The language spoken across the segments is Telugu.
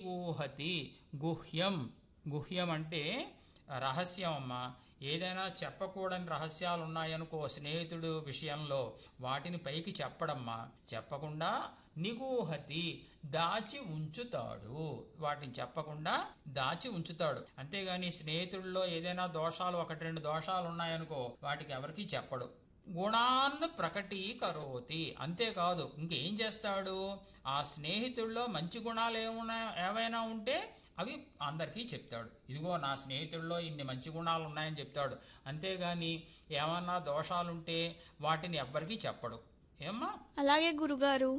నిగూహతి గుహ్యం గుహ్యం అంటే రహస్యం అమ్మా ఏదైనా చెప్పకూడని రహస్యాలు ఉన్నాయనుకో స్నేహితుడు విషయంలో వాటిని పైకి చెప్పడమ్మా చెప్పకుండా నిగూహతి దాచి ఉంచుతాడు వాటిని చెప్పకుండా దాచి ఉంచుతాడు అంతేగాని స్నేహితుల్లో ఏదైనా దోషాలు ఒకటి రెండు దోషాలు ఉన్నాయనుకో వాటికి ఎవరికి చెప్పడు గుణాన్ని ప్రకటీకరోతి అంతేకాదు ఇంకేం చేస్తాడు ఆ స్నేహితుల్లో మంచి గుణాలు ఏమున్నా ఏవైనా ఉంటే అవి అందరికీ చెప్తాడు ఇదిగో నా స్నేహితుల్లో ఇన్ని మంచి గుణాలు ఉన్నాయని చెప్తాడు అంతేగాని ఏమన్నా దోషాలుంటే వాటిని ఎవ్వరికీ చెప్పడు ఏమ్మా అలాగే గురుగారు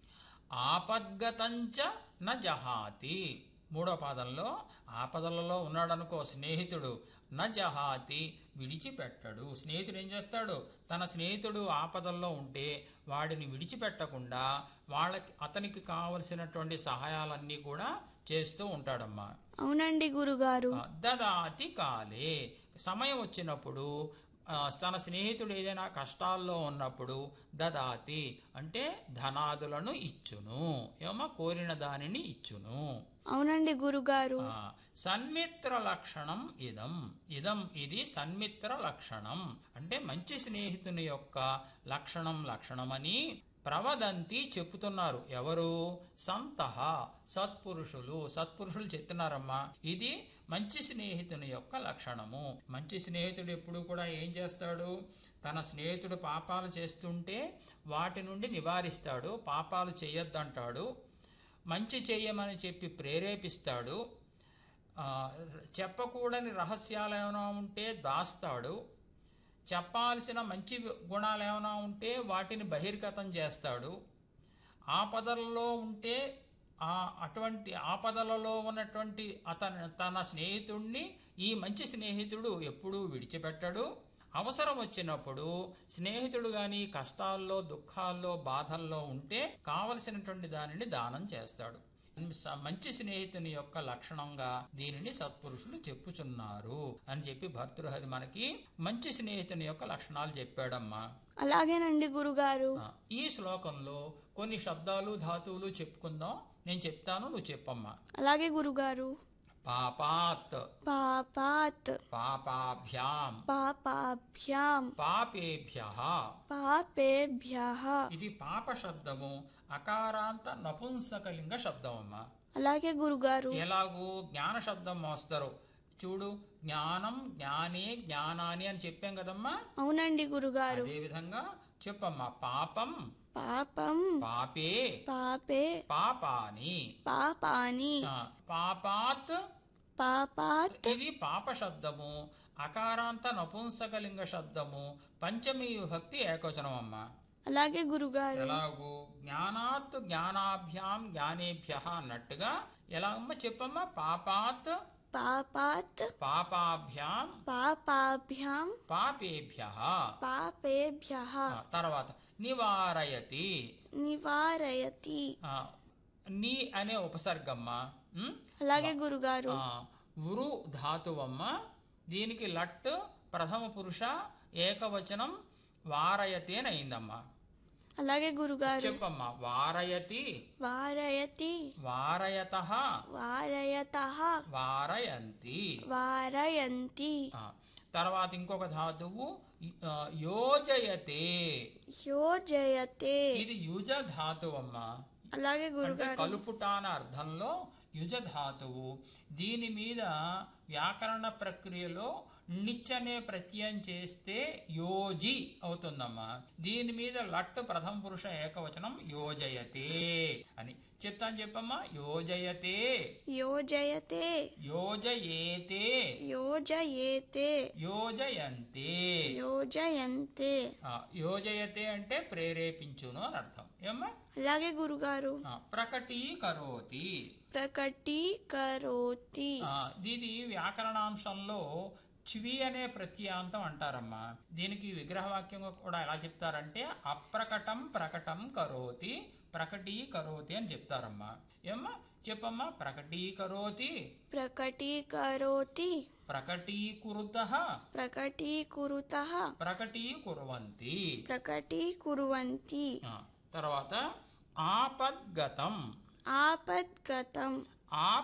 ఆపద్గతంచ న జహాతి మూడో పాదంలో ఆపదలలో ఉన్నాడనుకో స్నేహితుడు న జహాతి విడిచిపెట్టడు స్నేహితుడు ఏం చేస్తాడు తన స్నేహితుడు ఆపదల్లో ఉంటే వాడిని విడిచిపెట్టకుండా వాళ్ళకి అతనికి కావలసినటువంటి సహాయాలన్నీ కూడా చేస్తూ ఉంటాడమ్మా అవునండి గురుగారు ఆ, దదాతి కాలే సమయం వచ్చినప్పుడు ఆ, తన స్నేహితుడు ఏదైనా కష్టాల్లో ఉన్నప్పుడు దదాతి అంటే ధనాదులను ఇచ్చును ఏమో కోరిన దానిని ఇచ్చును అవునండి గురుగారు ఆ, సన్మిత్ర లక్షణం ఇదం ఇదం ఇది సన్మిత్ర లక్షణం అంటే మంచి స్నేహితుని యొక్క లక్షణం లక్షణమని ప్రవదంతి చెప్పుతున్నారు ఎవరు సంతహ సత్పురుషులు సత్పురుషులు చెప్తున్నారమ్మా ఇది మంచి స్నేహితుని యొక్క లక్షణము మంచి స్నేహితుడు ఎప్పుడు కూడా ఏం చేస్తాడు తన స్నేహితుడు పాపాలు చేస్తుంటే వాటి నుండి నివారిస్తాడు పాపాలు చేయొద్దంటాడు మంచి చెయ్యమని చెప్పి ప్రేరేపిస్తాడు ఆ, చెప్పకూడని రహస్యాలు ఏమైనా ఉంటే దాస్తాడు చెప్పాల్సిన మంచి గుణాలు ఏమైనా ఉంటే వాటిని బహిర్గతం చేస్తాడు ఆపదలలో ఉంటే ఆ అటువంటి ఆపదలలో ఉన్నటువంటి అతను తన స్నేహితుణ్ణి ఈ మంచి స్నేహితుడు ఎప్పుడూ విడిచిపెట్టడు అవసరం వచ్చినప్పుడు స్నేహితుడు గాని కష్టాల్లో దుఃఖాల్లో బాధల్లో ఉంటే కావలసినటువంటి దానిని దానం చేస్తాడు స- మంచి స్నేహితుని యొక్క లక్షణంగా దీనిని సత్పురుషులు చెప్పుచున్నారు అని చెప్పి భర్తృహరి మనకి మంచి స్నేహితుని యొక్క లక్షణాలు చెప్పాడమ్మా అలాగేనండి గురుగారు ఆ, ఈ శ్లోకంలో కొన్ని శబ్దాలు ధాతువులు చెప్పుకుందాం నేను చెప్తాను నువ్వు చెప్పమ్మా అలాగే గురుగారు పాపాత్ పాపాత్ పాపాభ్యాం పాపాభ్యాం పాపేభ్య పాపేభ్య ఇది పాప శబ్దము అకారాంత నపుంసకలింగ శబ్దం అమ్మా అలాగే గురుగారు ఎలాగూ జ్ఞాన శబ్దం మోస్తారు చూడు జ్ఞానం జ్ఞానే జ్ఞానాని అని చెప్పాం కదమ్మా అవునండి గురుగారు అదే విధంగా చెప్పమ్మా పాపం పాపం పాపే పాపే పాపాని పాపాని ఆ, పాపాత్ పాపాత్ ఇది పాప శబ్దము అకారాంత నపుంసకలింగ శబ్దము పంచమీ విభక్తి ఏకవచనం అమ్మా అలాగే గురుగారు ఎలాగూ జ్ఞానాత్ జ్ఞానాభ్యాం జ్ఞానేభ్య అన్నట్టుగా ఎలాగమ్మా చెప్పమ్మా పాపాత్ పాపాత్ పాపాభ్యాం పాపాభ్యాం పాపేభ్య పాపేభ్య తర్వాత నివారయతి నివారయతి ఆ, నీ అనే ఉపసర్గమ్మ ఉం? అలాగే గురుగారు ఆ, వృ ధాతువమ్మ దీనికి లట్ ప్రథమ పురుష ఏకవచనం వారయతి అని అయిందమ్మా అలాగే గురుగారు చెప్పమ్మా వారయతి వారయతి వారయత వారయత వారయంతి వారయంతి ఆ, తర్వాత ఇంకొక ధాతువు ఆ, యోజయతే యోజయతే ఇది యుజ ధాతువమ్మా అలాగే అంటే గురుగారు కలుపుట అనే అర్థంలో యుజ ధాతువు దీని మీద వ్యాకరణ ప్రక్రియలో నిచ్చనే ప్రత్యయం చేస్తే యోజి అవుతుందమ్మా దీని మీద లట్ ప్రథమ పురుష ఏకవచనం యోజయతే అని చెప్తాను చెప్పమ్మా యోజయతే యోజయతే యోజయేతే యోజయేతే యోజయంతే యోజయంతే ఆ, యోజయతే అంటే ప్రేరేపించును అని అర్థం ఏమ్మా అలాగే గురుగారు ఆ, ప్రకటీకరోతి ప్రకటీకరోతి ఆ, దీని వ్యాకరణాంశంలో చ్వి అనే ప్రత్యాంతం అంటారమ్మా దీనికి విగ్రహవాక్యం కూడా ఎలా చెప్తారంటే అప్రకటం ప్రకటం కరోతి ప్రకటీకరోతి అని చెప్తారమ్మా ఏమ్మా చెప్పమ్మా ప్రకటీకరోతి ప్రకటీకరోతి ప్రకటీకురుత ప్రకటీకురుత ప్రకటీకుర్వంతి ప్రకటీకుర్వంతి ఆ, తర్వాత ఆపద్గతం ఆపద్గతం